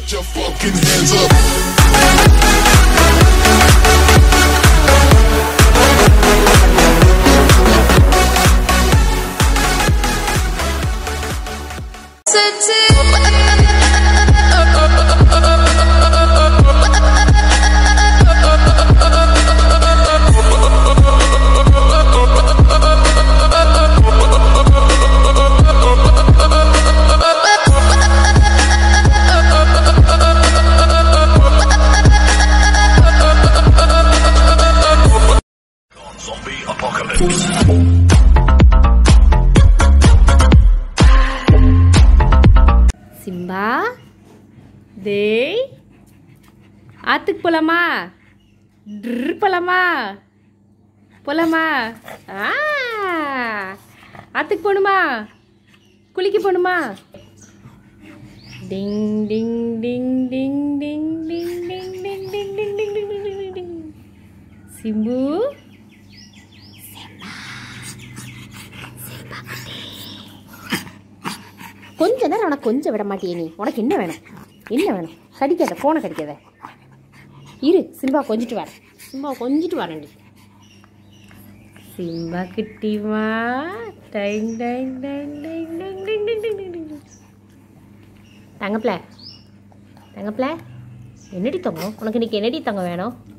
Put your fucking hands up. Zombie apocalypse. Simba டேய் ஆத்துக்கு போலாமா ட்ரு போலாமா போலாமா ஆ ஆத்துக்கு போகணுமா குளிக்க போகணுமா டிங் டிங் டிங் டிங் டிங் டிங் டிங் டிங் டிங் டிங் டிங் டிங் டிங் டிங் டிங் சிம்பு கொஞ்ச நேரம் உனக்கு கொஞ்சம் விட மாட்டியே நீ உனக்கு என்ன வேணும் என்ன வேணும் கடிக்காத ஃபோனை கடிக்காத இரு சிம்பா கொஞ்சிட்டு வரேன் சிம்பா கொஞ்சிட்டு வரேன்டி சிம்பா கிட்டிமா டைங் டைங் டைங் டைங் டைங் டைங் டைங் டைங் டைங் டைங் தங்கப்பில தங்கப்பில என்னடி தங்கம் உனக்கு இன்னைக்கு என்னடி தங்கம் வேணும்